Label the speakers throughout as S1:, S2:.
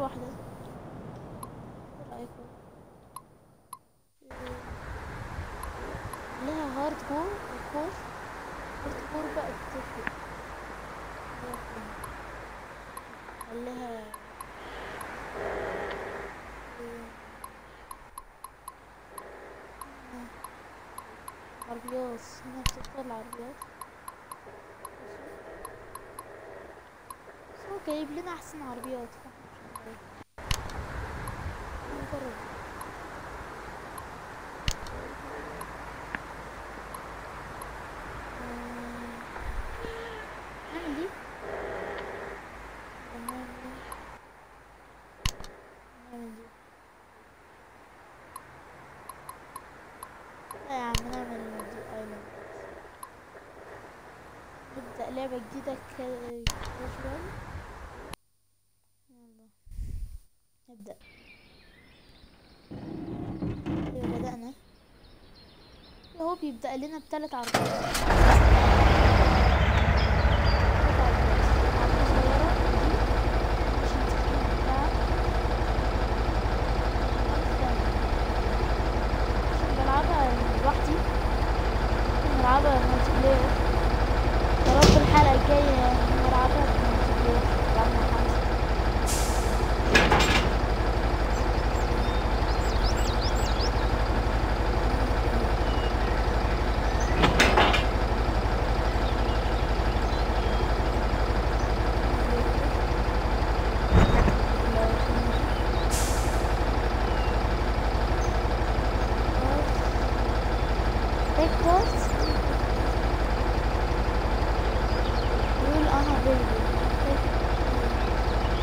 S1: واحدة ايه رأيكم لها هارد كور كور هارد كور بقى بتفرق خليها عربيات هنا بتختار العربيات بس هو جايب لنا احسن عربيات فاحنا مش هنغير. نجرب آه، نعمل دي تمام نعمل دي لا يا عم نعمل دي ايلاند نبدأ لعبة جديدة كده كاجوال يلا نبدأ ايوه بدأنا هو بيبدأ لنا بثلاث عربيات تلات عربيات. عربية صغيرة دي عشان تسكن بتاعها عشان بلعبها لوحدي ممكن نلعبها مالتي بلاير يا رب الحلقة الجاية نلعبها مالتي بلاير نلعبها مع خمسة Take course. Rule on ability. Take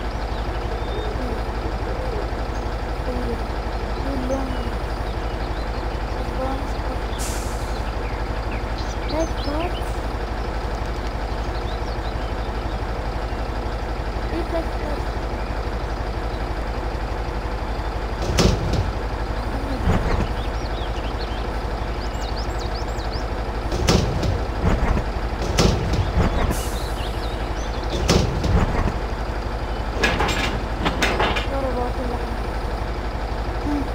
S1: Rule on advanced Take course. Take course. ضربة كل حاجة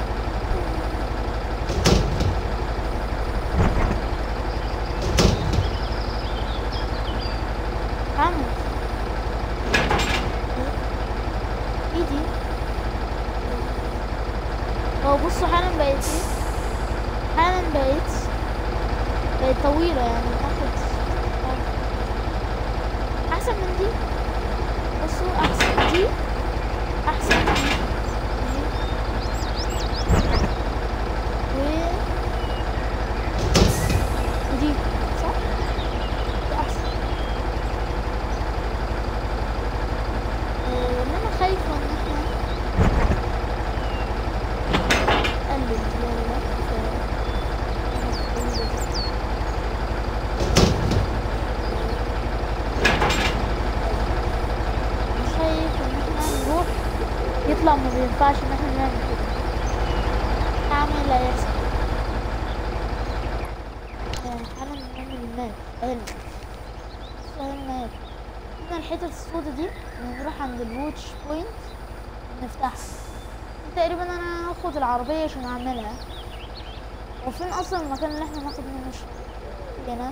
S1: عمل ايدي هو بصوا حالا بقت ايه حالا بقت بقت طويلة يعني اخد احسن من دي بصوا احسن دي احسن من دي و ودي صح دي احسن آه، اللي انا خايفة ان احنا نقلل زيادة في خايف ان احنا نروح يطلع ما بينفعش ان احنا نعمل كده هعمل اللي هيحصل آه، تعالى نعمل الماب هنا هنا الماب هنا الحتة السوداء دي بنروح عند الواتش بوينت نفتحها تقريبا انا هاخد العربية عشان اعملها وفين اصلا المكان اللي احنا ناخد منه الش- هنا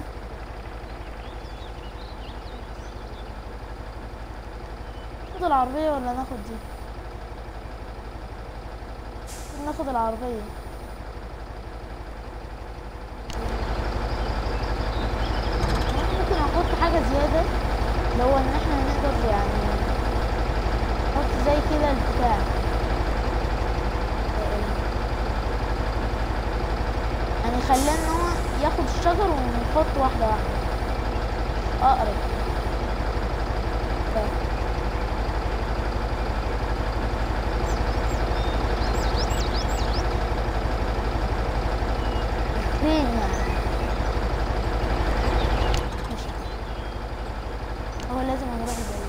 S1: ناخد العربية ولا ناخد دي ناخد العربية ممكن احط حاجة زيادة لو ان احنا نقدر يعني نحط زي كده البتاع يعني خلينا ان هو ياخد الشجر ونحط واحدة واحدة اقرب كده. فين يعني ماشي هو لازم نروح بعيد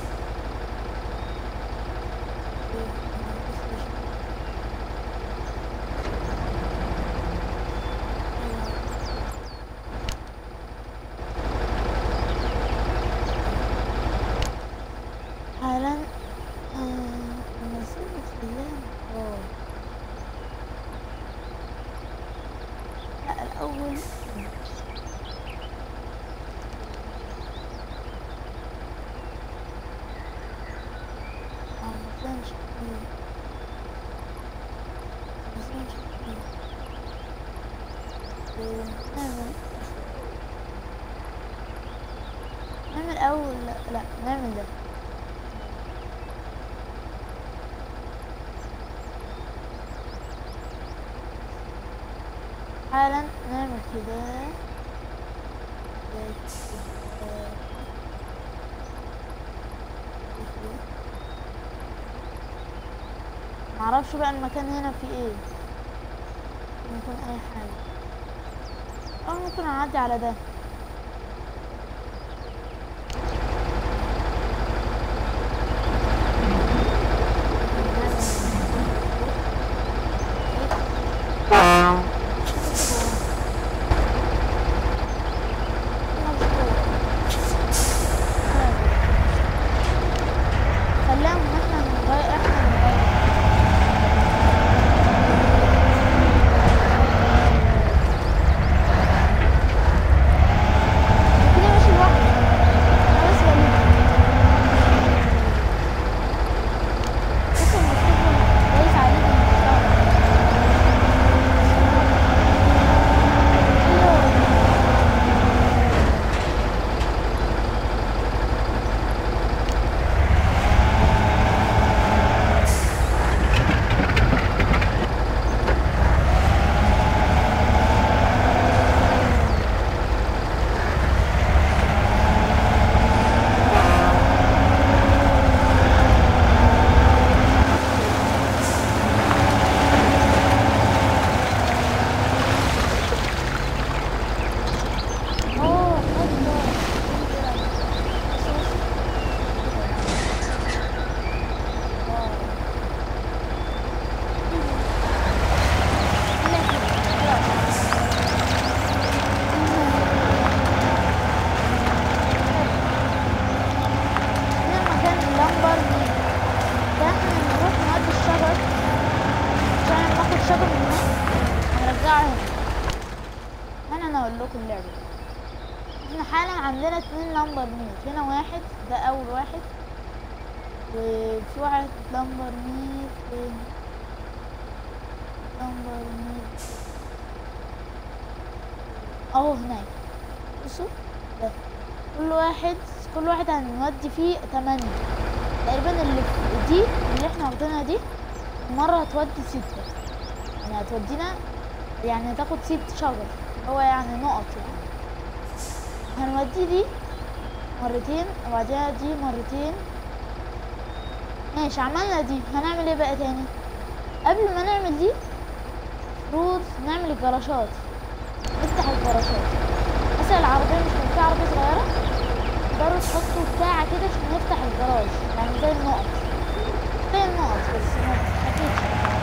S1: خمسين شكل خمسين شكل نعمل نعمل أول لا, لا نعمل ده حالا نعمل كده معرفش بقى المكان هنا فيه ايه ممكن اي حاجة او ممكن اعدي على ده خليهم احنا نغير احنا نغير كده ماشي لوحدي انا بس بلف بس المفروض دايس عليه من الشارع. أيوه. اوه الله هنا مكان اللمبر ده احنا نروح نودي الشجر عشان ناخد شجر من هنا ونرجعه هنا هنا انا اقول لكم اللعبه احنا حالا عندنا اتنين لمبر ميت هنا واحد ده اول واحد وفي واحد لمبر ميت فين لمبر ميت اهو هناك بصوا ده كل واحد كل واحد هنودي فيه تمانية تقريبا اللي في دي اللي احنا واخدينها دي مرة هتودي ستة يعني هتودينا يعني هتاخد ست شجر هو يعني نقط يعني هنودي دي مرتين وبعدها دي مرتين ماشي عملنا دي هنعمل ايه بقى تاني قبل ما نعمل دي المفروض نعمل الجراشات نفتح الجراشات مثلا العربية مش كان فيها عربية صغيرة تقدروا تحطوا بتاعة كده عشان نفتح الجراج يعني زي النقط زي النقط بس ما تتحكيش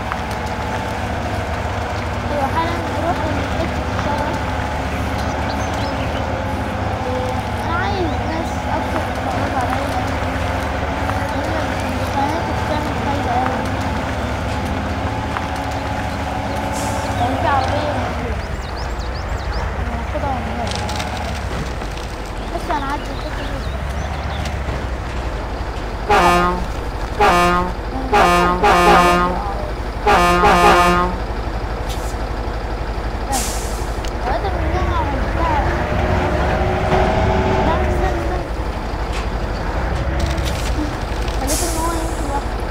S1: ايوه حالا نروح لحتة الشجرة انا عايز ناس اكتر تتفرج عليا لان القناة بتعمل فايدة اوي لو في عربية موجودة ناخدها ونمشي بس هنعدي الحتة دي وهذا منها عملتها لا استنى استنى خليت ان هو يمشي لوحده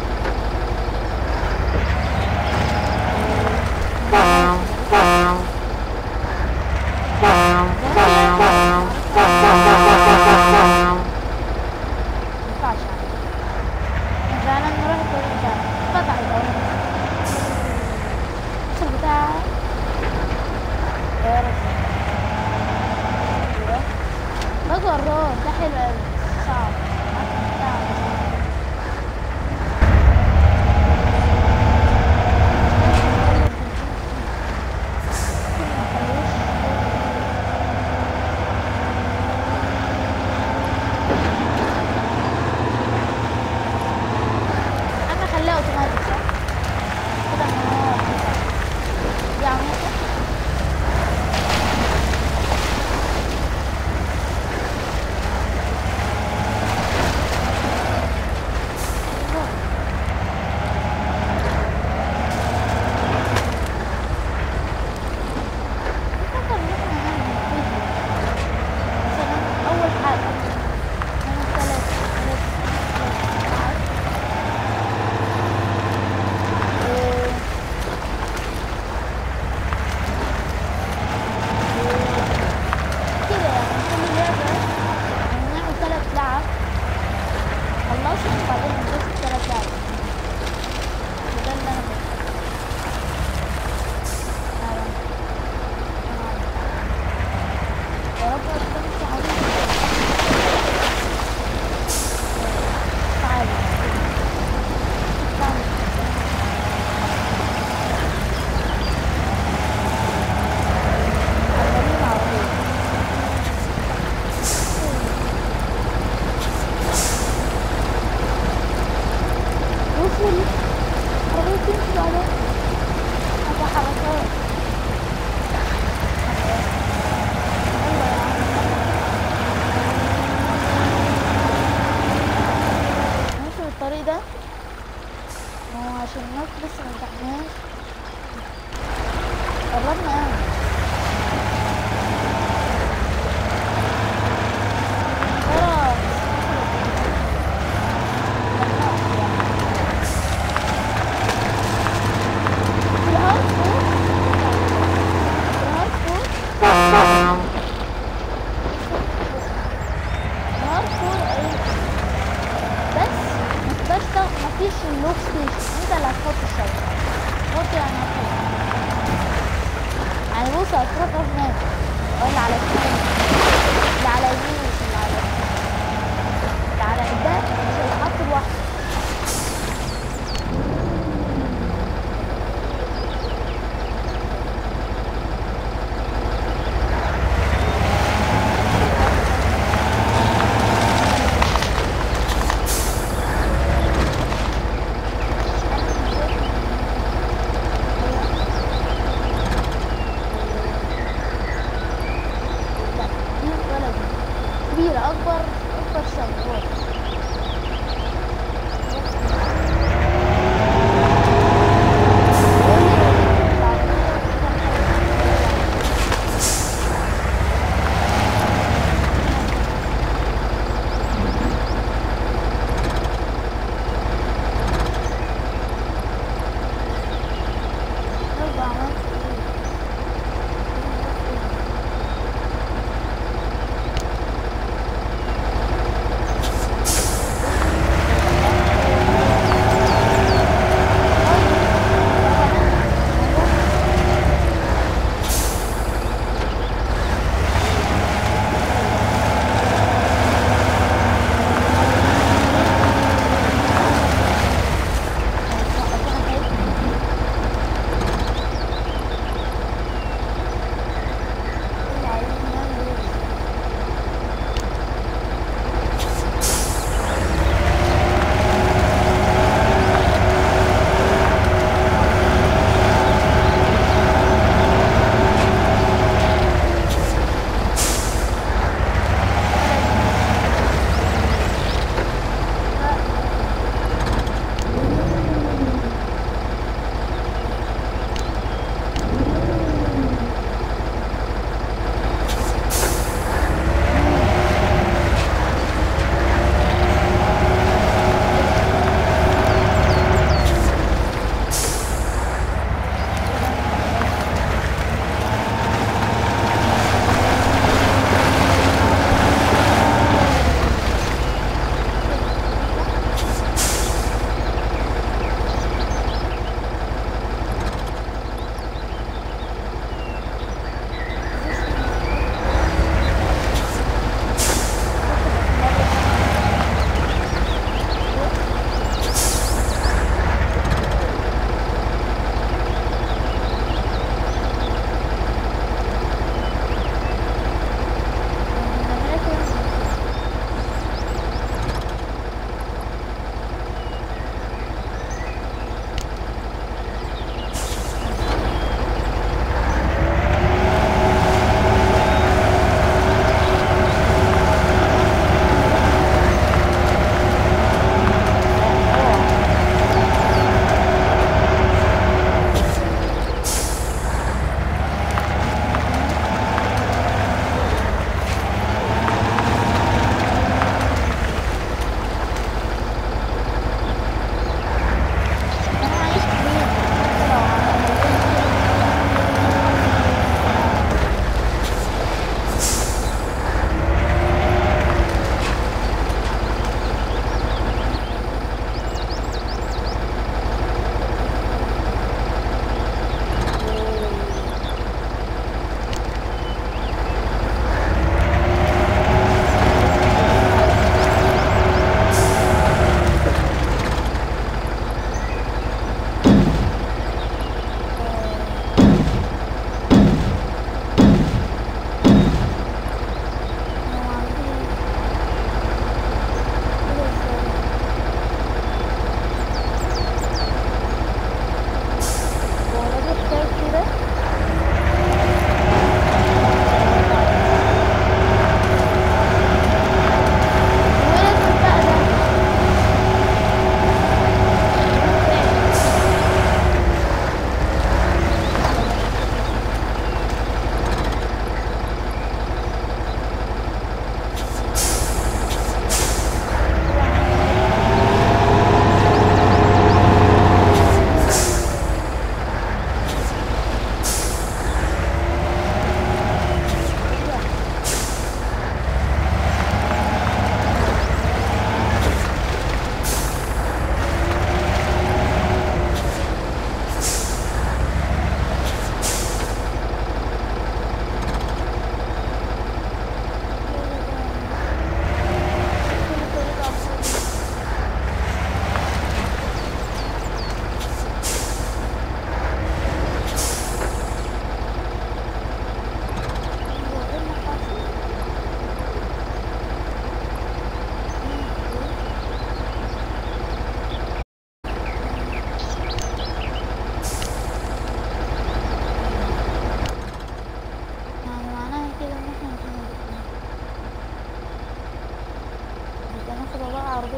S1: مينفعش يعني فعلا نروح الطريق بتاعنا فتح الأول الوصل بتاع يا رب أيوة. ده جرار ده حلو أوي صعب صعب انا خليها اوتوماتيك صح كده ان هو دي عملته وبعدين ندوس التلات لعب وده اللي انا بحبه تعالى. تعالى. يا رب ما تكونش عظيم تعالى تعالى عمالين عربية وصل عربية تمشي بعدها هذا حركات يلا يا عم ماشي بالطريق ده ما هو عشان الناس لسه ما امتحناش قربنا قوي خلاص الهارد كور الهارد كور الهارد كور ايه بس متقدرش تاخد مفيش اللوك ستيشن انت اللي هتحط الشبكة حط يعني هتحط يعني بص هتروح هناك ولا على الشمال اللي على يمين مش اللي على اللي على ده مش هيتحط لوحده لا دي ولا دي كبيرة أكبر أكبر سنة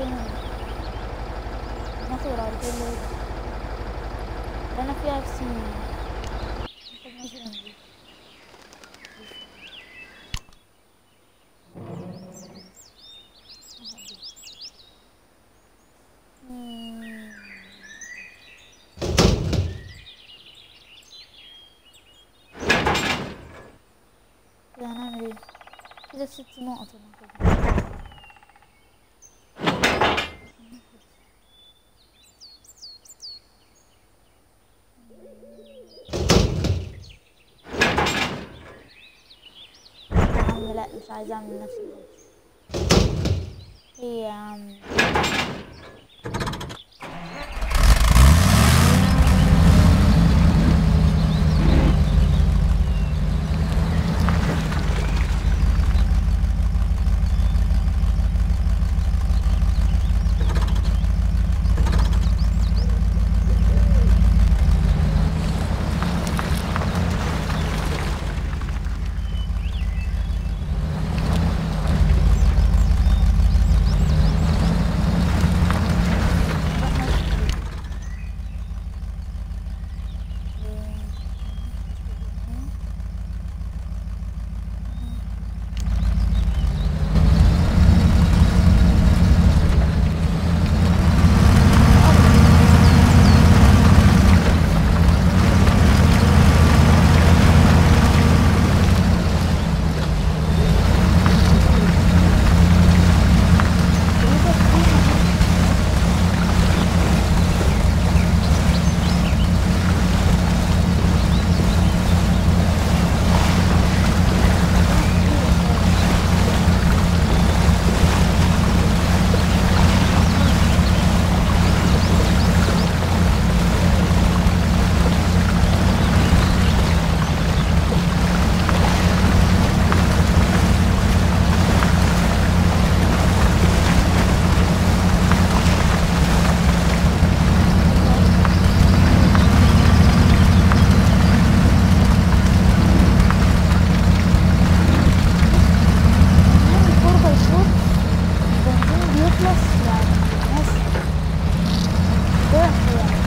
S1: فين ناخد العربية اللي هي اللي انا فيها في سين ناخد مثلا دي ناخد دي. مم. كده هنعمل ايه كده ست نقط انا كده يا عم لا مش عايزة اعمل نفس الوقت ايه يا عم نعمل فوربا يشوط البنزين بيخلص يعني ناس ضعف يعني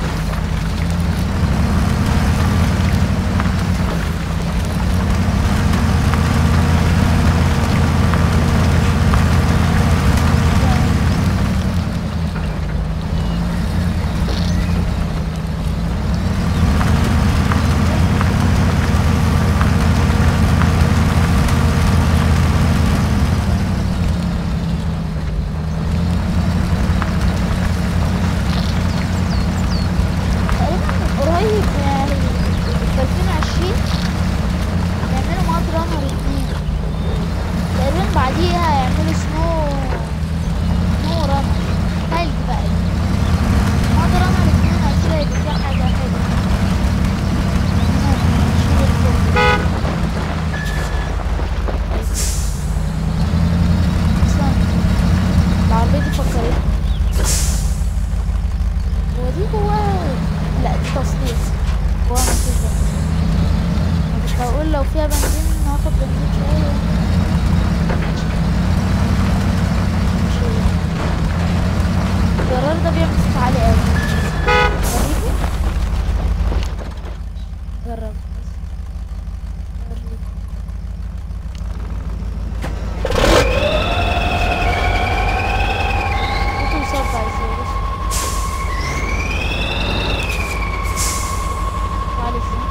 S1: تقريبا قريب يعني في 2020 يعملوا ماد رانر اتنين تقريبا بعديها يعملوا سنو سنو رانر تلج بقى ماد رانر اتنين اكيد هيبقى فيها حاجة حلوة نشيل الفوق. اصلا العربية دي فكرتني هو دي جواها لا دي تصليح جواها مفيش بنزين أنا كنت هقول لو فيها بنزين هاخد بنزين شوية مش هي. الجرار ده بيعمل صوت عالي اوي وريكي جرب بس وريكي صوته يصدع ازاي بس عالي ازاي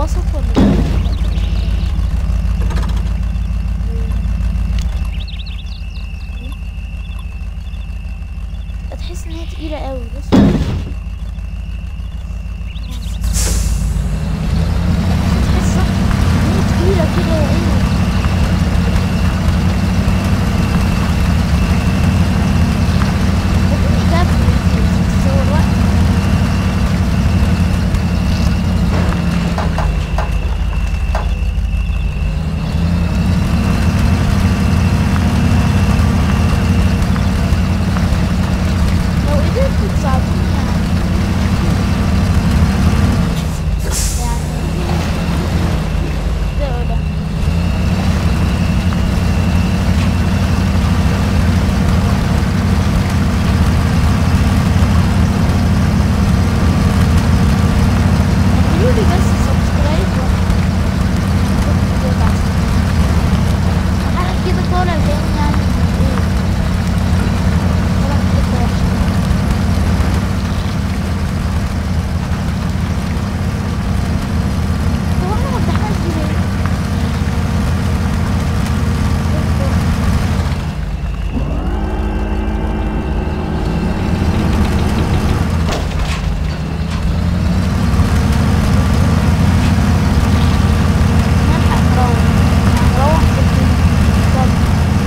S1: الوسط ولا إيه؟ تحس ان هي تقيلة قوي بص تحس صح ان هي تقيلة كده ايه وفي كافي تصور وقت لو قدرتوا تساعدوني يعني يعني ده ده اعملوا لي بس سبسكرايب حاجة كده طالع كأني يعني ايه طالع من حتة وحشة هو احنا ما فتحناش دي ليه؟ نلحق نروح هنروح بالليل بالظبط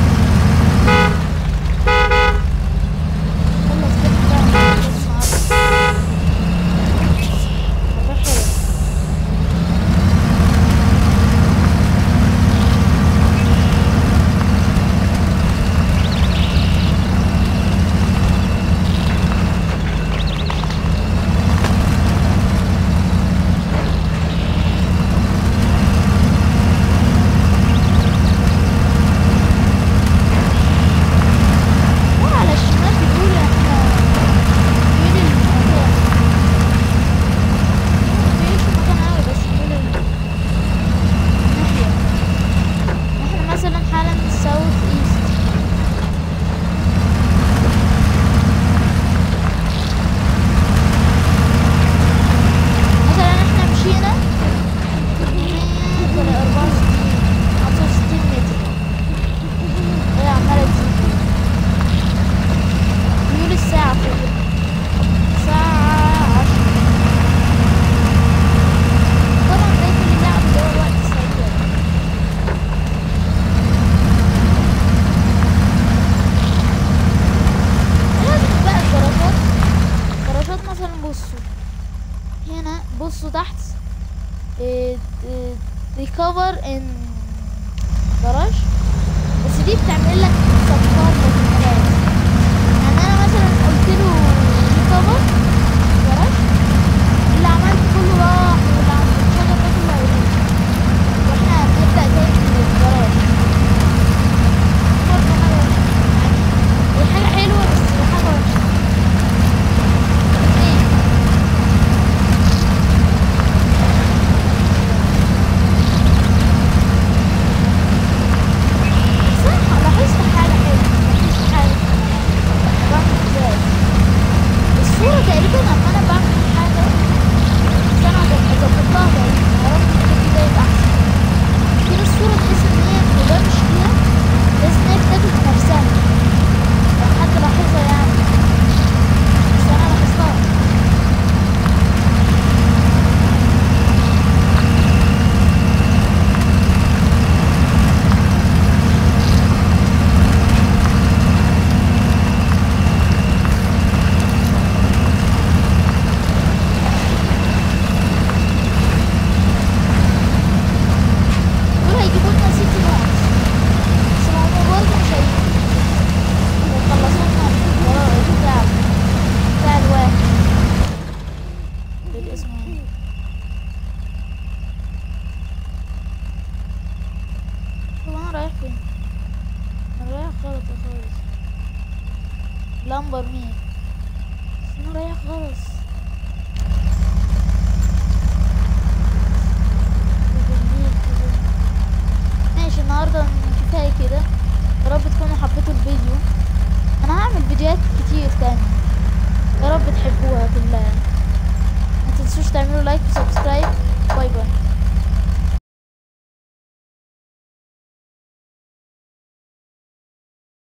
S1: خلص كده بقى نخلص النهارده هنروح حلو لا على الشمال بيقول احنا بيقول المكان بيقول في مكان اوي بس بيقول الناحية احنا مثلا حالا ساوث ايست مثلا احنا مشينا 100 ولا 64 65 متر هي عمالة تزيد بيقول الساعة كده الساعة عشرة طبعا ده كل لعب اللي هو الوقت السريع لازم بقى الجراشات الجراشات مثلا بصوا هنا بصوا تحت ريكفر ان جراج بس دي بتعمل لك صفار للمراية يعني انا مثلا قلت له ريكفر جراج اللي عملت كله راح واللي عملت الشجر ده كله هيروح واحنا هنبدأ تاني من الجراج برضه حاجة وحشة. يعني هي حاجة حلوة بس حاجة وحشة ليه؟ صح لاحظت حاجة حلوة لاحظت حاجة بعمل ازاي الصورة تقريبا لما انا بعمل حاجة بس انا ظبطتها تقريبا عرفت ان كده يبقى احسن كده الصورة تحس ان هي مبانش فيها تحس ان هي ابتدت نفسها لو حد لاحظها يعني بس انا لاحظتها دول هيجيبوا لنا سيتي نوتس بس هم برضه مش هيجيبوا ويخلصوا لنا البتاع بتاع الواحد بالاسم ايه هو انا رايح فين انا رايح غلط خالص لمبر مين بس انا رايح خالص بالليل كده ماشي النهارده كفايه كده يا رب تكونوا حبيتوا الفيديو انا هعمل فيديوهات كتير تاني يا رب تحبوها كلها ما تنسوش تعملوا لايك وسبسكرايب